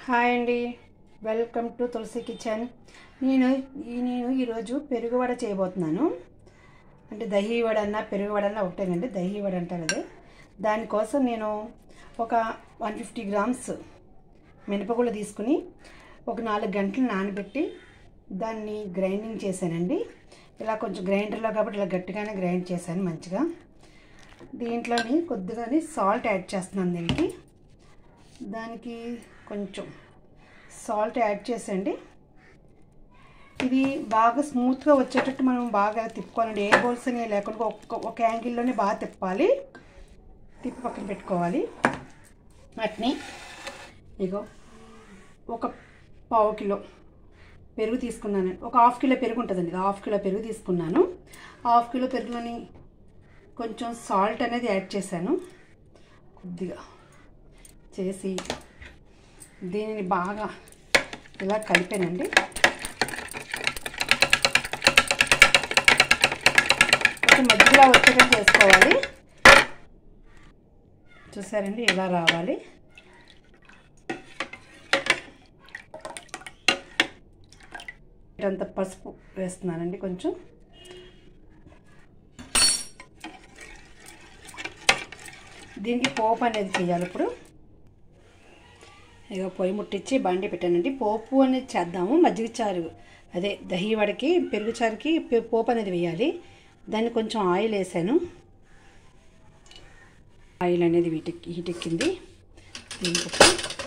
hi అండి welcome to Tulasi kitchen నేను ఈ నేను ఈరోజు పెరుగు వడ చేయబోతున్నాను అంటే దహి వడ అన్న పెరుగు వడ అన్న ఒకటేనండి దహి వడ అంటారు అదే దానికోసం నేను ఒక వన్ ఫిఫ్టీ గ్రామ్స్ మినపగుళ్ళు తీసుకుని ఒక నాలుగు గంటలు నానబెట్టి దాన్ని గ్రైండింగ్ చేశానండి ఇలా కొంచెం గ్రైండర్లో కాబట్టి ఇలా గట్టిగానే గ్రైండ్ చేశాను మంచిగా దీంట్లోని కొద్దిగాని సాల్ట్ యాడ్ చేస్తున్నాను దీనికి దానికి కొంచెం సాల్ట్ యాడ్ చేసండి ఇది బాగా స్మూత్గా వచ్చేటట్టు మనం బాగా తిప్పుకోవాలండి ఏ బోల్స్ అని లేకుండా ఒక్క ఒక యాంగిల్లోనే బాగా తిప్పాలి తిప్పి పక్కన పెట్టుకోవాలి వాటిని ఇగో ఒక పావు కిలో పెరుగు తీసుకున్నాను ఒక హాఫ్ కిలో పెరుగు ఉంటుందండి హాఫ్ కిలో పెరుగు తీసుకున్నాను హాఫ్ కిలో పెరుగులోని కొంచెం సాల్ట్ అనేది యాడ్ చేశాను కొద్దిగా చేసి దీనిని బాగా ఇలా కలిపానండి కొంచెం మధ్యలో వచ్చేటట్టు చేసుకోవాలి చూసారండి ఇలా రావాలి అంత పసుపు వేస్తున్నానండి కొంచెం దీనికి పోపు అనేది చేయాలి ఇప్పుడు ఇక పొయ్యి ముట్టించి బండి పెట్టానండి పోపు అనేది చేద్దాము మజ్జిగ చారు అదే దహి వడకి పెరుగు చారుకి పె- పోపు అనేది వేయాలి దాన్ని కొంచెం ఆయిల్ వేసాను ఆయిల్ అనేది వీటికి హీట్ ఎక్కింది దీనికి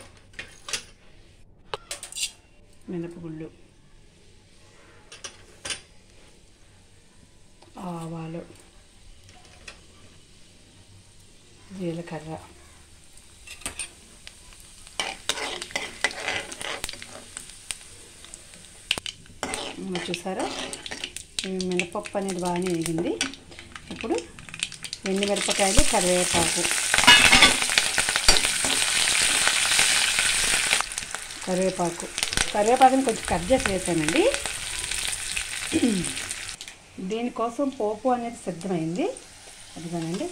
మినపగుళ్ళు ఆవాలు జీలకర్ర ఇంకా చూసారా ఈ మినపప్పు అనేది బాగానే వేగింది ఇప్పుడు ఎండు మిరపకాయలు కరివేపాకు కరివేపాకు కరివేపాకుని కొంచెం కట్ చేసి వేసానండి దీనికోసం పోపు అనేది సిద్ధమైంది అదిగానండి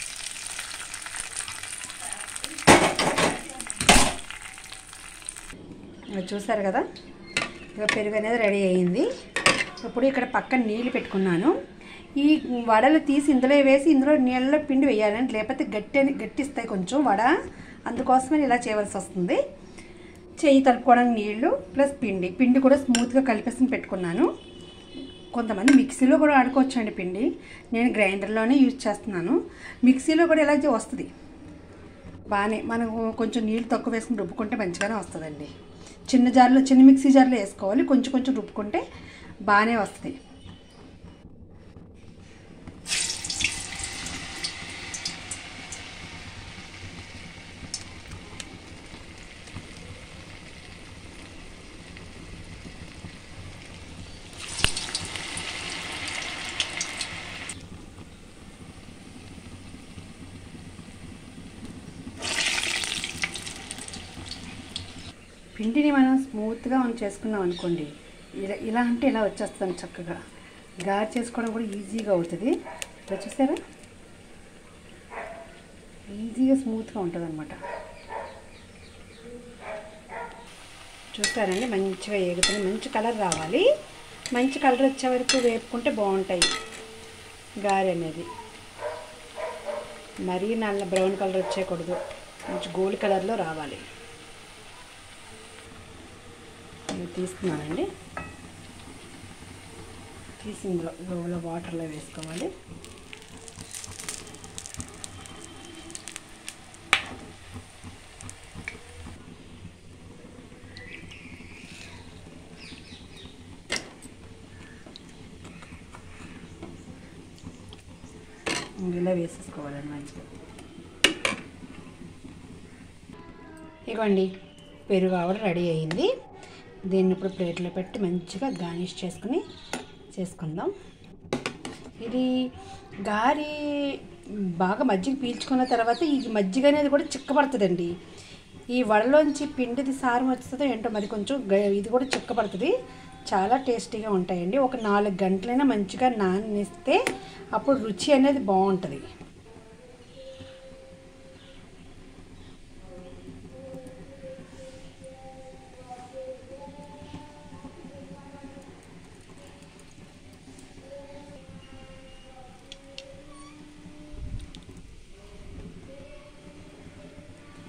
ఇక చూసారు కదా ఇక పెరుగు అనేది రెడీ అయ్యింది ఇప్పుడు ఇక్కడ పక్కన నీళ్ళు పెట్టుకున్నాను ఈ వడలు తీసి ఇందులో వేసి ఇందులో నీళ్ళలో పిండి వేయాలండి లేకపోతే గట్టి అని గట్టిస్తాయి కొంచెం వడ అందుకోసమని ఇలా చేయవలసి వస్తుంది చెయ్యి తలుపుకోవడానికి నీళ్ళు ప్లస్ పిండి పిండి కూడా స్మూత్గా కలిపేసి పెట్టుకున్నాను కొంతమంది మిక్సీలో కూడా ఆడుకోవచ్చండి పిండి నేను గ్రైండర్లోనే యూజ్ చేస్తున్నాను మిక్సీలో కూడా ఇలా వస్తుంది బాగానే మనం కొంచెం నీళ్ళు తక్కువ వేసుకుని రుబ్బుకుంటే మంచిగానే వస్తుందండి చిన్న జార్లో చిన్న మిక్సీ జార్లో వేసుకోవాలి కొంచెం కొంచెం రుబ్బుకుంటే బాగానే వస్తుంది పిండిని మనం స్మూత్గా మనం చేసుకున్నాం అనుకోండి ఇలా ఇలా అంటే ఇలా వచ్చేస్తాను చక్కగా గారి చేసుకోవడం కూడా ఈజీగా అవుతుంది ఇలా చూసారా ఈజీగా స్మూత్గా ఉంటుంది అనమాట చూస్తారండి మంచిగా ఏగుతుంది మంచి కలర్ రావాలి మంచి కలర్ వచ్చే వరకు వేపుకుంటే బాగుంటాయి గారె అనేది మరీ నల్ల బ్రౌన్ కలర్ వచ్చేయకూడదు మంచి గోల్డ్ కలర్లో రావాలి ఇవి తీస్తున్నానండి తీసి ఇందులో ఇందులో వాటర్లో వేసుకోవాలి ఇలా వేసేసుకోవాలండి మంచిగా ఇవ్వండి పెరుగు ఆవిడ రెడీ అయింది దీన్ని ఇప్పుడు ప్లేట్లో పెట్టి మంచిగా గార్నిష్ చేసుకుని చేసుకుందాం ఇది గారి బాగా మజ్జిగ పీల్చుకున్న తర్వాత ఈ మజ్జిగ అనేది కూడా చిక్కబడుతుందండి ఈ వడలోంచి పిండిది సారం వస్తుందో ఏంటో మరి కొంచెం గ- ఇది కూడా చిక్కబడుతుంది చాలా టేస్టీగా ఉంటాయండి ఒక నాలుగు గంటలైనా మంచిగా నానిస్తే అప్పుడు రుచి అనేది బాగుంటుంది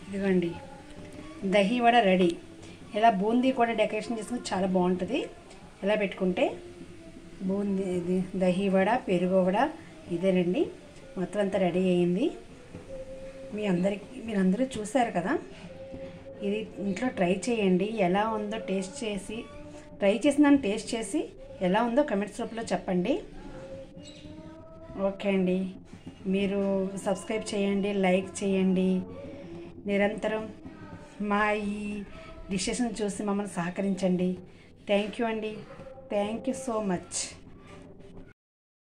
ఇదిగోండి దహీ వడ రెడీ ఇలా బూందీ కూడా డెకరేషన్ చేసుకుని చాలా బాగుంటుంది ఇలా పెట్టుకుంటే బూందీ ఇది దహీ వడ పెరుగు వడ ఇదేనండి మొత్తం అంతా రెడీ అయ్యింది మీ అందరికి మీరందరూ చూశారు కదా ఇది ఇంట్లో ట్రై చేయండి ఎలా ఉందో టేస్ట్ చేసి ట్రై చేసిన దాన్ని టేస్ట్ చేసి ఎలా ఉందో కమెంట్స్ రూపంలో చెప్పండి ఓకే అండి మీరు సబ్స్క్రైబ్ చేయండి లైక్ చేయండి నిరంతరం మా ఈ డిషెస్ని చూసి మమ్మల్ని సహకరించండి థ్యాంక్ యూ అండి థ్యాంక్ యూ సో మచ్